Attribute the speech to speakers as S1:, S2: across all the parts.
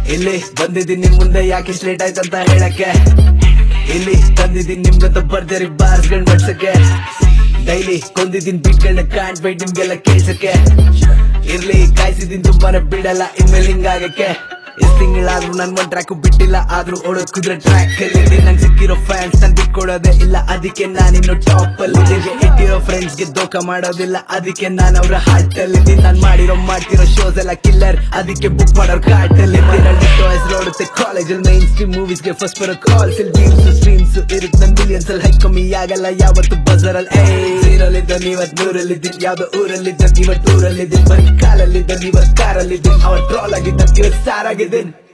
S1: ಇಲ್ಲಿ ಬಂದಿದ್ದೀನಿ ನಿಮ್ ಮುಂದೆ ಯಾಕೆ ಲೇಟ್ ಆಯ್ತಂತ ಹೇಳಕ್ಕೆ ಇಲ್ಲಿ ತಂದಿದ್ದೀನಿ ನಿಮ್ಗಂತ ಬರ್ಜರಿ ಬಾರ್ಸ್ಗಳ್ ಬಡ್ಸಕ್ಕೆ ಡೈಲಿ ಕೊಂದಿದ್ದೀನಿ ಬಿಟ್ಗಳನ್ನ ಕಾಣ್ಬೇಡಿ ನಿಮ್ಗೆಲ್ಲ ಕೇಳ್ಸಕ್ಕೆ ಇರ್ಲಿ ಕಾಯ್ಸಿದೀನಿ ತುಂಬಾನೇ ಬಿಡಲ್ಲ ಇನ್ಮೇಲೆ ಹಿಂಗಾಗಕ್ಕೆ ಎಷ್ಟ್ ತಿಂಗಳಾದ್ರೂ ನನ್ ಒಂದ್ ಟ್ರ್ಯಾಕ್ ಬಿಟ್ಟಿಲ್ಲ ಆದ್ರೂ ಓಡೋದ್ ಕುದ್ರೆ ಟ್ರ್ಯಾಕ್ ಅಲ್ಲಿ ನಂಗೆ ಸಿಕ್ಕಿರೋ ಫ್ಯಾನ್ಸ್ ನನ್ ಬಿಟ್ಕೊಡೋದೇ ಇಲ್ಲ ಅದಕ್ಕೆ ನಾನಿನ್ನು ಟಾಪ್ ಅಲ್ಲಿ ಇಟ್ಟಿರೋ ಫ್ರೆಂಡ್ಸ್ ಗೆ ದೋಖ ಮಾಡೋದಿಲ್ಲ ಅದಕ್ಕೆ ನಾನು ಅವ್ರ ಹಾರ್ಟ್ ಅಲ್ಲಿ ನಾನ್ ಮಾಡಿರೋ ಮಾಡ್ತಿರೋ ಶೋಸ್ ಎಲ್ಲ ಕಿಲ್ಲರ್ ಅದಕ್ಕೆ ಬುಕ್ ಮಾಡೋರ್ ಕಾರ್ಟ್ ಅಲ್ಲಿ ಟಾಯ್ಸ್ ನೋಡುತ್ತೆ ಕಾಲೇಜಲ್ಲಿ ಮೈನ್ ಸ್ಟ್ರೀಮ್ ಮೂವೀಸ್ ಗೆ ಫಸ್ಟ್ ಬರೋ ಕಾಲ್ಸ್ ಇಲ್ಲಿ ವ್ಯೂಸ್ ಸ್ಟ್ರೀಮ್ಸ್ ಇರುತ್ತೆ ನನ್ ಮಿಲಿಯನ್ಸ್ ಅಲ್ಲಿ ಹೈ ಕಮ್ಮಿ ಆಗಲ್ಲ ಯಾವತ್ತು ಬಜರ್ ಅಲ್ಲಿ ಏರಲ್ಲಿದ್ದ ನೀವತ್ ನೂರಲ್ಲಿದ್ದೀನಿ ಯಾವ್ದೋ ಊರಲ್ಲಿದ್ದ ಇವತ್ತು ಊರಲ್ಲಿದ್ದೀನಿ ಬರೀ ಕಾಲಲ್ಲಿದ್ದ ನೀವತ್ ಕಾರಲ್ಲಿದ್ದೀನಿ ಅವ್ರ ಟ್ರಾಲ್ ಆಗಿದ್ದ ಇವತ್ ಸ್ಟಾರ್ ಆಗಿದ್ದೀನಿ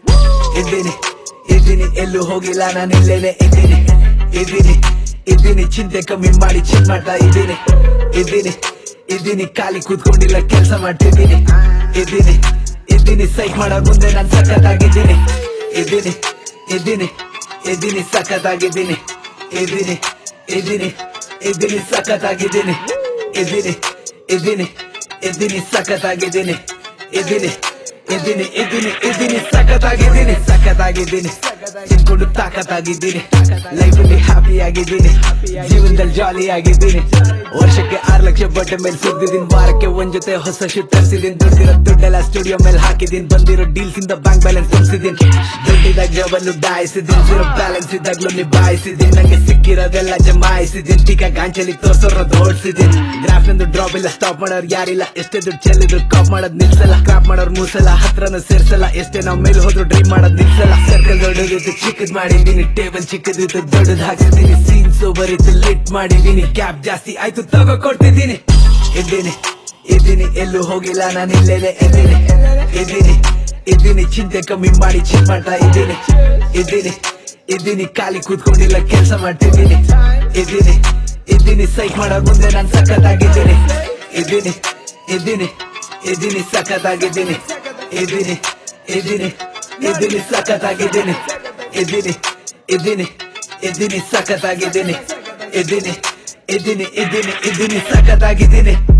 S1: ಇದ್ದೀನಿ ಇದ್ದೀನಿ ಎಲ್ಲೂ ಹೋಗಿಲ್ಲ ನಾನು ಇಲ್ಲೇನೆ ಇದ್ದೀನಿ ಇದ್ದೀನಿ ಇದ್ದೀನಿ ಚಿಂತೆ ಕಮ್ಮಿ ಮಾಡಿ ಚಿನ್ ಮಾಡ್ತಾ ಇದ್ದೀನಿ ಇದ್ದೀನಿ ಇದ್ದೀನಿ ಖಾಲಿ ಕೂತ್ಕೊಂಡಿಲ್ಲ ಕೆಲಸ ಮಾಡ್ತಿದ್ದೀನಿ ಇದ್ದೀನಿ ಇದ್ದೀನಿ ಸೈಕ್ ಮಾಡೋ ಮುಂದೆ ನಾನು ಸಖತ್ತಾಗಿದ್ದೀನಿ ಇದ್ದೀನಿ ಇದ್ದೀನಿ ಇದ್ದೀನಿ ಸಖತ್ತಾಗಿದ್ದೀನಿ ಇದ್ದೀನಿ ಇದ್ದೀನಿ ಇದ್ದೀನಿ ಸಖತ್ತಾಗಿದ್ದೀನಿ ಇದ್ದೀನಿ ಇದ್ದೀನಿ ಇದ್ದೀನಿ ಸಖತ್ತಾಗಿದ್ದೀನಿ ಇದ್ದೀನಿ ಇದ್ದೀನಿ ಇದ್ದೀನಿ ಇದ್ದೀನಿ ಸಖತ್ತಾಗಿದ್ದೀನಿ ಸಖತ್ತಾಗಿದ್ದೀನಿ ತಿನ್ಕೊಂಡು ತಾಕತ್ತಾಗಿದ್ದೀನಿ ಲೈಫಲ್ಲಿ ಹ್ಯಾಪಿ ಆಗಿದ್ದೀನಿ ಜೀವನದಲ್ಲಿ ಜಾಲಿ ಆಗಿದ್ದೀನಿ ವರ್ಷಕ್ಕೆ ಆರು ಲಕ್ಷ ಬಟ್ಟೆ ಮೇಲೆ ಸುದ್ದಿದ್ದೀನಿ ವಾರಕ್ಕೆ ಒಂದ್ ಜೊತೆ ಹೊಸ ಶೂಟ್ ತರಿಸಿದ್ದೀನಿ ದುಡ್ಡಿರೋ ದುಡ್ಡೆಲ್ಲ ಸ್ಟುಡಿಯೋ ಮೇಲೆ ಹಾಕಿದ್ದೀನಿ ಬಂದಿರೋ ಡೀಲ್ಸ್ ಇಂದ ಬ್ಯಾಂಕ್ ಬ್ಯಾಲೆನ್ಸ್ ತುಂಬಿಸಿದ್ದೀನಿ ದುಡ್ಡಿದಾಗ ಜವನ್ನು ಡಾಯಿಸಿದ್ದೀನಿ ಜೀರೋ ಬ್ಯಾಲೆನ್ಸ್ ಇದ್ದಾಗ್ಲೂ ನಿಭಾಯಿಸಿದ್ದೀನಿ ನಂಗೆ ಸಿಕ್ಕಿರೋದೆಲ್ಲ ಜಮಾಯಿಸಿದ್ದೀನಿ ಟೀಕಾ ಗಾಂಚಲಿ ತೋರ್ಸೋರೋದು ಓಡಿಸಿದ್ದೀನಿ ಗ್ರಾಫ್ ನಂದು ಡ್ರಾಪ್ ಇಲ್ಲ ಸ್ಟಾಪ್ ಮಾಡೋರು ಯಾರಿಲ್ಲ ಎಷ್ಟೇ ದುಡ್ಡು ಚೆಲ್ಲಿದ್ರು ಕಾಪ್ ಮಾಡೋದ್ ನಿಲ್ಸಲ್ಲ ಕ್ರಾಪ್ ಮಾಡೋರ್ ಮೂಸಲ್ಲ ಹತ್ರನ ಸೇರ್ಸಲ್ಲ ಎಷ್ಟೇ ನಾವ್ ಮೇಲೆ ಹೋದ್ರು ಡ್ರೀಮ್ ಮಾಡೋದ್ ನಿಲ್ಸಲ್ಲ ಸರ್ಕಲ್ ದೊಡ್ಡದಿತ್ತು ಚಿಕ್ಕದ್ ಮಾಡಿದ್ದೀನಿ ಟೇಬಲ್ ಚಿಕ್ಕದಿತ್ತು ದೊಡ್ಡದ್ ಹಾಕ್ಸಿದ್ದೀನಿ ಸೀನ್ ಸೋಬರ್ ಇತ್ತು ಲಿಟ್ ಮಾಡಿದ್ದೀನಿ ಕ್ಯಾಪ್ ಜಾಸ್ತಿ ಆಯ್ತು ತಗೋ ಕೊಡ್ತಿದ್ದೀನಿ ಇದ್ದೀನಿ ಇದ್ದೀನಿ ಎಲ್ಲೂ ಹೋಗಿಲ್ಲ ನಾನು ಇಲ್ಲೇನೆ ಇದ್ದೀನಿ ಇದ್ದೀನಿ ಇದ್ದೀನಿ ಚಿಂತೆ ಕಮ್ಮಿ ಮಾಡಿ ಚಿನ್ ಮಾಡ್ತಾ ಇದ್ದೀನಿ ಇದ್ದೀನಿ ಇದ್ದೀನಿ ಖಾಲಿ ಕೂತ್ಕೊಂಡಿಲ್ಲ ಕೆಲಸ ಮಾಡ್ತಿದ್ದೀನಿ ಇದ್ದೀನಿ ಇದ್ದೀನಿ ಸೈಕ್ ಮಾಡೋ ಮುಂದೆ ನಾನು ಸಖತ್ತಾಗಿದ್ದೀನಿ ಇದ್ದೀನಿ ಇದ್ದೀನಿ ಇದ್ದೀನಿ ಸಖತ್ತಾಗಿದ್ದೀನಿ ಇದ್ದೀನಿ ಇದ್ದೀನಿ ಇದ್ದೀನಿ ಸಖತ್ತಾಗಿದ್ದೀನಿ ಇದ್ದೀನಿ ಇದ್ದೀನಿ ಇದ್ದೀನಿ ಸಖತ್ತಾಗಿದ್ದೀನಿ ಇದ್ದೀನಿ ಇದ್ದೀನಿ ಇದ್ದೀನಿ ಇದ್ದೀನಿ ಸಖತ್ತಾಗಿದ್ದೀನಿ